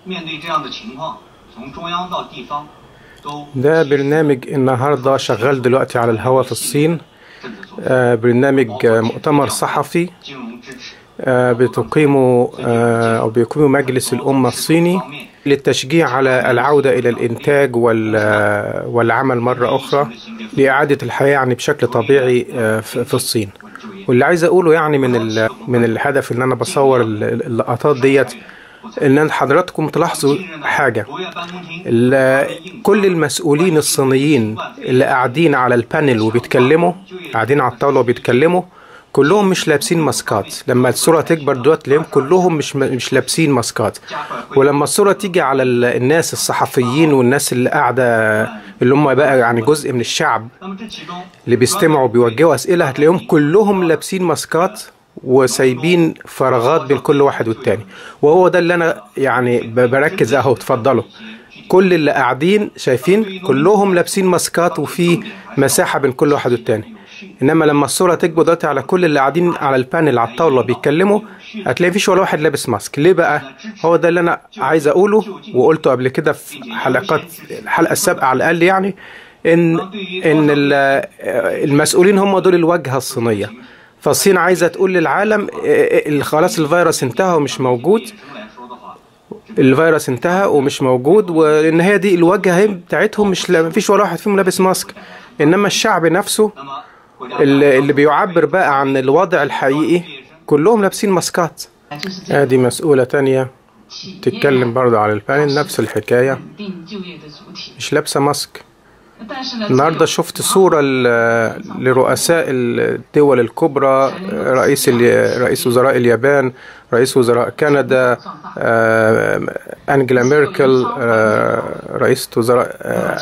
面对这样的情况，从中央到地方都 ده برنامج النهاردة شغال دلوقتي على الهوا في الصين 政治做 آه، برنامج آه، مؤتمر صحفي 金融支持 آه، بتقيمه آه، أو بيقيمه مجلس الأمة الصيني 方面 للتشجيع على العودة إلى الإنتاج وال- آه، والعمل مرة أخرى لإعادة الحياة يعني بشكل طبيعي آه، في في الصين 稳就业。 واللي عايز أقوله يعني من ال- من الهدف إن أنا بصور ال- ال- اللقطات ديت إن حضراتكم تلاحظوا حاجة 国务院办公厅 ال- كل المسؤولين الصينيين اللي قاعدين على البانل وبيتكلموا قاعدين على الطاولة وبيتكلموا كلهم مش لابسين ماسكات لما الصورة تكبر دلوقتي تلاقيهم كلهم مش مش لابسين ماسكات ولما الصورة تيجي على ال- الناس الصحفيين والناس اللي قاعدة اللي هم بقى يعني جزء من الشعب 那么这其中 اللي بيستمعوا وبيوجهوا أسئلة هتلاقيهم كلهم لابسين ماسكات وسايبين فراغات بين كل واحد والتاني وهو ده اللي أنا يعني ب- بركز أهو اتفضلوا كل اللي قاعدين شايفين كلهم لابسين ماسكات وفي مساحة بين كل واحد والتاني إنما لما الصورة تكبر دلوقتي على كل اللي قاعدين على البانل على الطاولة بيتكلموا هتلاقي مفيش ولا واحد لابس ماسك ليه بقى؟ هو ده اللي أنا عايز أقوله وقلته قبل كده في حلقات الحلقة السابقة على الأقل يعني ان ان ال- المسؤولين هم دول الواجهه الصينيه فالصين عايزه تقول للعالم إيه، إيه، خلاص الفيروس انتهى ومش موجود 来说的话， الفيروس انتهى ومش موجود وان هي دي الواجهه هي بتاعتهم مش لا- مفيش ولا واحد فيهم لابس ماسك انما الشعب نفسه 那么国家 اللي, اللي بيعبر بقى عن الوضع الحقيقي كلهم لابسين ماسكات 就是这 ادي مسؤوله تانية 企业 تتكلم برضه على البانل نفس الحكايه 稳定就业的主体。 مش لابسه ماسك 但是呢， النهارده 只有 شفت صورة ل- لرؤساء الدول الكبرى رئيس ال- رئيس وزراء اليابان رئيس وزراء كندا آه، أنجلا ميركل آه، رئيسة وزراء آه،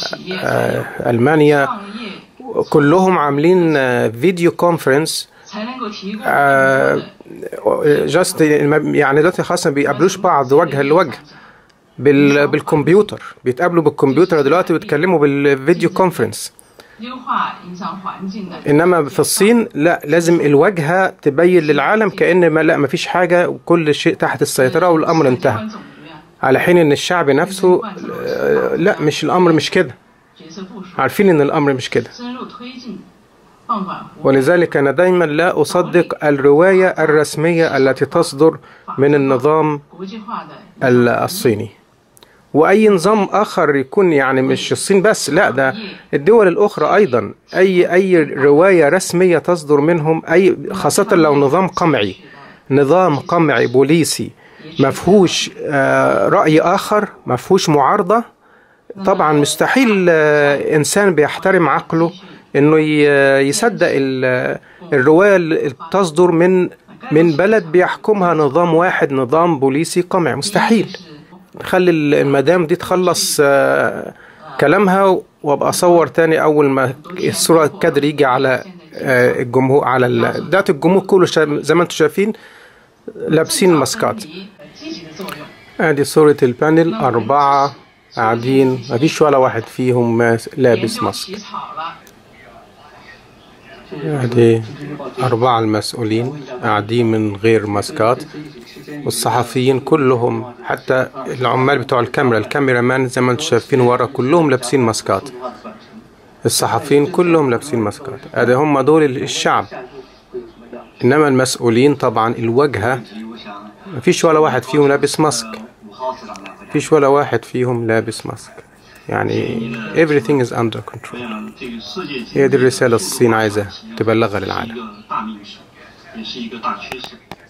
آه، ألمانيا 创业 كلهم عاملين آه، فيديو كونفرنس 才能够提供 جاست يعني دلوقتي خلاص ما بيقابلوش بعض وجها لوجه بال بالكمبيوتر بيتقابلوا بالكمبيوتر دلوقتي ويتكلموا بالفيديو كونفرنس 优化营商环境的 انما في الصين لا لازم الواجهه تبين للعالم كان ما لا ما فيش حاجه وكل شيء تحت السيطره والامر انتهى 观众怎么样？ على حين ان الشعب نفسه آه، لا مش الامر مش كده 角色部署， عارفين ان الامر مش كده 深入推进放管活 ولذلك انا دايما لا اصدق الروايه الرسميه التي تصدر من النظام 国际化的 ال- الصيني واي نظام اخر يكون يعني مش الصين بس لا ده الدول الاخرى ايضا اي اي روايه رسميه تصدر منهم اي خاصه لو نظام قمعي نظام قمعي بوليسي ما فيهوش آه، راي اخر ما فيهوش معارضه طبعا مستحيل آه، انسان بيحترم عقله انه ي- يصدق ال- الروايه اللي تصدر من من بلد بيحكمها نظام واحد نظام بوليسي قمعي مستحيل خلي المدام دي تخلص آه، كلامها وابقى اصور تاني اول ما الصوره الكادر يجي على آه، الجمهور على ال- ده الجمهور كله شا- زي ما انتم شايفين لابسين ماسكات 积极的作用。 ادي صورة البانل أربعة قاعدين مفيش ولا واحد فيهم ماس- 研 لابس 究 ماسك 起草了 ادي أربعة المسؤولين قاعدين من غير ماسكات والصحفيين كلهم حتى العمال بتوع الكاميرا الكاميرا مان زي ما انتم شايفين ورا كلهم لابسين ماسكات الصحفيين كلهم لابسين ماسكات ادي هم دول الشعب انما المسؤولين طبعا الواجهة 我想 مفيش ولا واحد فيهم لابس ماسك 五号市长呢，非常 مفيش ولا واحد فيهم لابس ماسك يعني everything is under control 我想这个世界 هي دي الرسالة الصين عايزة تبلغها 是一 للعالم 个大历史，也是一个大趋势。